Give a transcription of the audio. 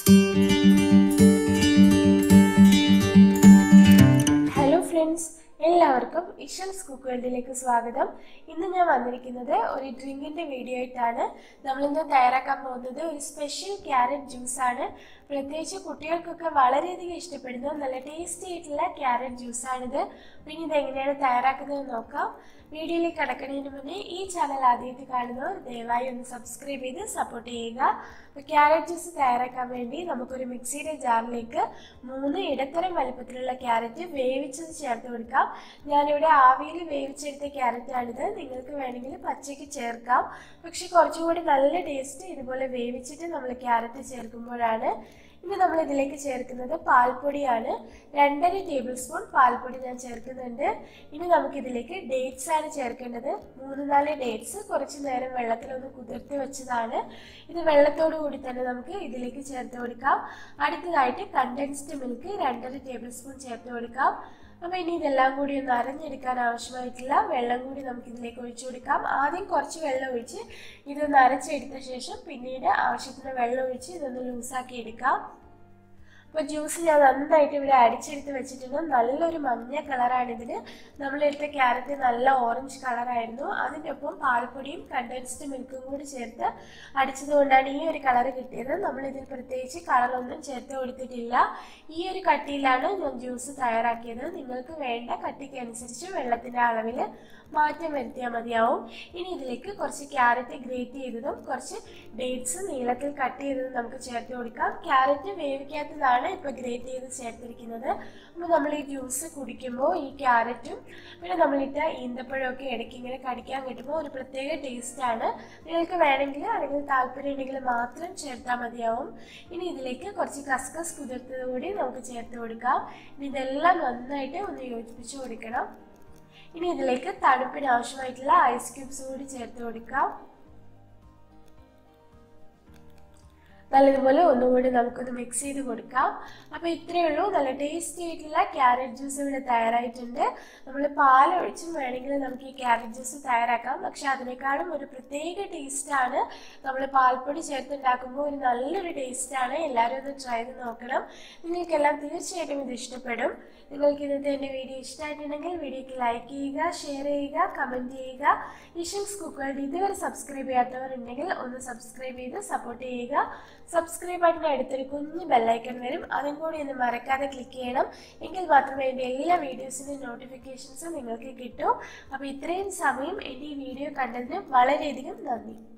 hello friends എല്ലാവർക്കും ഇഷൽസ് cook വേൾഡിലേക്ക് സ്വാഗതം ഇന്ന് ഞാൻ വന്നിരിക്കുന്നത് ഒരു ഡ്രിങ്കിന്റെ വീഡിയോ ആയിട്ടാണ് നമ്മളിന്ന് തയ്യാറാക്കാൻ പോകുന്നത് ഒരു സ്പെഷ്യൽ ക്യാരറ്റ് ജ്യൂസ് ആണ് പ്രത്യേകിച്ച് കുട്ടികൾക്കൊക്കെ വളരെയധികം ഇഷ്ടപ്പെടുന്ന നല്ല ടേസ്റ്റി ആയിട്ടുള്ള ക്യാരറ്റ് ജ്യൂസാണിത് പിന്നെ ഇത് എങ്ങനെയാണ് തയ്യാറാക്കുന്നത് നോക്കാം വീഡിയോയിലേക്ക് കടക്കുന്നതിന് മുന്നേ ഈ ചാനൽ ആദ്യമായിട്ട് കാണുന്നവർ ദയവായി ഒന്ന് സബ്സ്ക്രൈബ് ചെയ്ത് സപ്പോർട്ട് ചെയ്യുക അപ്പോൾ ക്യാരറ്റ് ജ്യൂസ് തയ്യാറാക്കാൻ വേണ്ടി നമുക്കൊരു മിക്സിയുടെ ജാറിലേക്ക് മൂന്ന് ഇടത്തരം വലുപ്പത്തിലുള്ള ക്യാരറ്റ് വേവിച്ചത് ചേർത്ത് കൊടുക്കാം ഞാനിവിടെ ആവിയിൽ വേവിച്ചെടുത്ത ക്യാരറ്റാണിത് നിങ്ങൾക്ക് വേണമെങ്കിൽ പച്ചയ്ക്ക് ചേർക്കാം പക്ഷെ കുറച്ചുകൂടി നല്ല ടേസ്റ്റ് ഇതുപോലെ വേവിച്ചിട്ട് നമ്മൾ ക്യാരറ്റ് ചേർക്കുമ്പോഴാണ് ഇനി നമ്മൾ ഇതിലേക്ക് ചേർക്കുന്നത് പാൽപ്പൊടിയാണ് രണ്ടര ടേബിൾ സ്പൂൺ പാൽപ്പൊടി ഞാൻ ചേർക്കുന്നുണ്ട് ഇനി നമുക്ക് ഇതിലേക്ക് ഡേറ്റ്സ് ആണ് ചേർക്കേണ്ടത് മൂന്ന് നാല് ഡേറ്റ്സ് കുറച്ച് നേരം വെള്ളത്തിലൊന്ന് കുതിർത്തി വെച്ചതാണ് ഇത് വെള്ളത്തോടു കൂടി തന്നെ നമുക്ക് ഇതിലേക്ക് ചേർത്ത് കൊടുക്കാം അടുത്തതായിട്ട് കണ്ടൻസ്ഡ് മിൽക്ക് രണ്ടര ടേബിൾ സ്പൂൺ ചേർത്ത് കൊടുക്കാം അപ്പോൾ ഇനി ഇതെല്ലാം കൂടി ഒന്ന് അരഞ്ഞെടുക്കാൻ ആവശ്യമായിട്ടുള്ള വെള്ളം കൂടി നമുക്ക് ഇതിലേക്ക് ഒഴിച്ചു കൊടുക്കാം ആദ്യം കുറച്ച് വെള്ളം ഒഴിച്ച് ഇതൊന്ന് അരച്ചെടുത്ത ശേഷം പിന്നീട് ആവശ്യത്തിന് വെള്ളം ഒഴിച്ച് ഇതൊന്ന് ലൂസാക്കി എടുക്കാം അപ്പോൾ ജ്യൂസ് ഞാൻ നന്നായിട്ട് ഇവിടെ അടിച്ചെടുത്ത് വെച്ചിട്ടുണ്ട് നല്ലൊരു മഞ്ഞ കളറാണ് ഇതിന് നമ്മളെടുത്ത ക്യാരറ്റ് നല്ല ഓറഞ്ച് കളറായിരുന്നു അതിൻ്റെ ഒപ്പം പാൽപ്പൊടിയും കണ്ടൻസ്ഡ് മിൽക്കും കൂടി ചേർത്ത് അടിച്ചത് കൊണ്ടാണ് ഈ ഒരു കളർ കിട്ടിയത് നമ്മളിതിൽ പ്രത്യേകിച്ച് കളറൊന്നും ചേർത്ത് കൊടുത്തിട്ടില്ല ഈ ഒരു കട്ടിയിലാണ് ഞാൻ ജ്യൂസ് തയ്യാറാക്കിയത് നിങ്ങൾക്ക് വേണ്ട കട്ടിക്ക് അനുസരിച്ച് വെള്ളത്തിൻ്റെ അളവിൽ മാറ്റം വരുത്തിയാൽ മതിയാവും ഇനി ഇതിലേക്ക് കുറച്ച് ക്യാരറ്റ് ഗ്രേറ്റ് ചെയ്തതും കുറച്ച് ഡേറ്റ്സ് നീളത്തിൽ കട്ട് ചെയ്തതും നമുക്ക് ചേർത്ത് കൊടുക്കാം ക്യാരറ്റ് വേവിക്കാത്തതാണ് ഇപ്പോൾ ഗ്രേറ്റ് ചെയ്ത് ചേർത്തിരിക്കുന്നത് അപ്പോൾ നമ്മൾ ഈ ജ്യൂസ് കുടിക്കുമ്പോൾ ഈ ക്യാരറ്റും പിന്നെ നമ്മളിട്ട ഈന്തപ്പഴമൊക്കെ ഇടയ്ക്ക് ഇങ്ങനെ കടിക്കാൻ കിട്ടുമ്പോൾ ഒരു പ്രത്യേക ടേസ്റ്റാണ് നിങ്ങൾക്ക് വേണമെങ്കിൽ അല്ലെങ്കിൽ താല്പര്യം ഉണ്ടെങ്കിൽ മാത്രം ചേർത്താൽ മതിയാവും ഇനി ഇതിലേക്ക് കുറച്ച് കസ്കസ് കുതിർത്തത് കൂടി നമുക്ക് ചേർത്ത് കൊടുക്കാം ഇനി ഇതെല്ലാം നന്നായിട്ട് ഒന്ന് യോജിപ്പിച്ച് കൊടുക്കണം ഇനി ഇതിലേക്ക് തണുപ്പിന് ആവശ്യമായിട്ടുള്ള ഐസ് ക്യൂബ്സ് കൂടി ചേർത്ത് കൊടുക്കാം നല്ലതുപോലെ ഒന്നുകൂടി നമുക്കൊന്ന് മിക്സ് ചെയ്ത് കൊടുക്കാം അപ്പോൾ ഇത്രയേ ഉള്ളൂ നല്ല ടേസ്റ്റി ആയിട്ടുള്ള ക്യാരറ്റ് ജ്യൂസ് ഇവിടെ തയ്യാറായിട്ടുണ്ട് നമ്മൾ പാലൊഴിച്ചും വേണമെങ്കിൽ നമുക്ക് ഈ ക്യാരറ്റ് ജ്യൂസ് തയ്യാറാക്കാം പക്ഷെ അതിനേക്കാളും ഒരു പ്രത്യേക ടേസ്റ്റാണ് നമ്മൾ പാൽപ്പൊടി ചേർത്തുണ്ടാക്കുമ്പോൾ ഒരു നല്ലൊരു ടേസ്റ്റാണ് എല്ലാവരും ഒന്ന് ട്രൈ ചെയ്ത് നോക്കണം നിങ്ങൾക്കെല്ലാം തീർച്ചയായിട്ടും ഇത് ഇഷ്ടപ്പെടും നിങ്ങൾക്ക് ഇന്നത്തെ എൻ്റെ വീഡിയോ ഇഷ്ടമായിട്ടുണ്ടെങ്കിൽ വീഡിയോക്ക് ലൈക്ക് ചെയ്യുക ഷെയർ ചെയ്യുക കമൻറ്റ് ചെയ്യുക ഇഷൻസ് കുക്ക് വേൾഡ് ഇതുവരെ സബ്സ്ക്രൈബ് ചെയ്യാത്തവരുണ്ടെങ്കിൽ ഒന്ന് സബ്സ്ക്രൈബ് ചെയ്ത് സപ്പോർട്ട് ചെയ്യുക സബ്സ്ക്രൈബ് ബട്ടൻ്റെ അടുത്തൊരു കുഞ്ഞ് ബെല്ലൈക്കൺ വരും അതും കൂടി ഒന്ന് മറക്കാതെ ക്ലിക്ക് ചെയ്യണം എങ്കിൽ മാത്രമേ എൻ്റെ എല്ലാ വീഡിയോസിൻ്റെയും നോട്ടിഫിക്കേഷൻസും നിങ്ങൾക്ക് കിട്ടൂ അപ്പോൾ ഇത്രയും സമയം എൻ്റെ ഈ വീഡിയോ കണ്ടതിന് വളരെയധികം നന്ദി